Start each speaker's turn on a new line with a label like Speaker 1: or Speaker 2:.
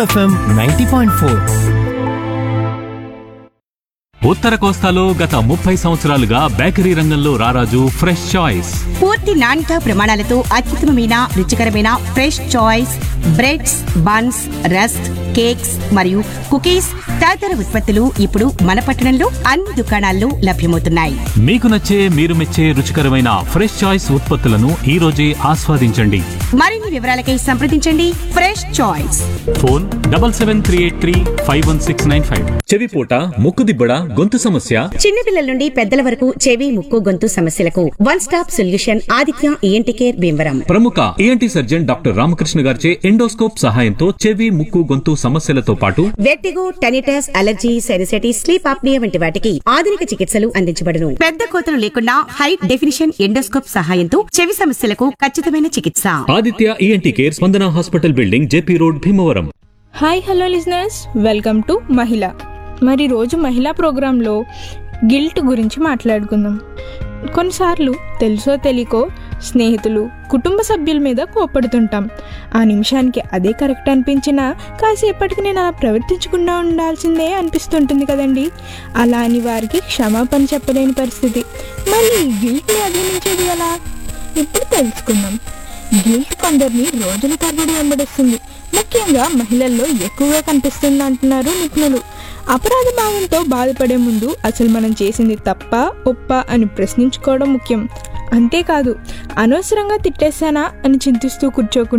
Speaker 1: FM ninety point four
Speaker 2: ఉత్తర కోస్తాలో గత ముప్పై సంవత్సరాలుగా బేకరీ రంగంలో రారాజు ఫ్రెష్ చాయిస్
Speaker 3: పూర్తి నాణ్యత ప్రమాణాలతో అత్యుత్తమమైన రుచికరమైన fresh choice breads buns rusk cakes మరియు కుకీస్ తదితర ఉత్పత్తులు ఇప్పుడు మన పట్టణంలో అన్ని దుకాణాల్లో లభ్యమవుతున్నాయి
Speaker 2: మీకు నచ్చే మీరు మెచ్చే రుచికరమైన ఫ్రెష్ చాయిస్ ఉత్పత్తులను ఈ రోజే ఆస్వాదించండి
Speaker 3: మరిన్ని వివరాలకై సంప్రదించండి fresh choice
Speaker 2: phone double seven three eight three five one six nine five చెవిపోట ముక్కుదిబ్బడ గొంతు సమస్య
Speaker 3: చిన్నపిల్లల నుండి పెద్దల వరకు చెవి ముక్కు గొంతు సమస్యలకు one stop solution Aditya ENT care Bhimavaram
Speaker 2: ప్రముఖ ఏఎన్టీ సర్జన్ డాక్టర్ రామకృష్ణ గారిచే ఎండోస్కోప్ సహాయంతో చెవి ముక్కు గొంతు సమస్యలతో పాటు
Speaker 3: vertigo tinnitus allergy sinusitis sleep apnea వంటి వాటికి ఆధునిక చికిత్సలు అందించబడును పెద్ద కోతలు లేకుండా హై డెఫినిషన్ ఎండోస్కోప్ సహాయంతో చెవి సమస్యలకు ఖచ్చితమైన చికిత్స
Speaker 2: Aditya ENT care Spandana hospital building JP road Bhimavaram
Speaker 4: hi hello listeners welcome to మహిళ మరి రోజు మహిళా ప్రోగ్రాంలో గిల్ట్ గురించి మాట్లాడుకుందాం కొన్నిసార్లు తెలుసో తెలియకో స్నేహితులు కుటుంబ సభ్యుల మీద కోపడుతుంటాం ఆ నిమిషానికి అదే కరెక్ట్ అనిపించినా కాసేపటికి నేను అలా ప్రవర్తించకుండా ఉండాల్సిందే అనిపిస్తుంటుంది కదండి అలా అని వారికి క్షమాపణ చెప్పలేని పరిస్థితి మళ్ళీ ఈ గిల్ట్ని అధిగమించేది ఎలా ఇప్పుడు తెలుసుకుందాం గిల్ట్ కొందరిని రోజుల తరబడి వెంబడిస్తుంది ముఖ్యంగా మహిళల్లో ఎక్కువగా కనిపిస్తుంది అంటున్నారు నిపుణులు అపరాధ భావంతో బాధపడే ముందు అసలు మనం చేసింది తప్ప ఒప్ప అని ప్రశ్నించుకోవడం ముఖ్యం అంతేకాదు అనవసరంగా తిట్టేశానా అని చింతిస్తూ కూర్చోకుండా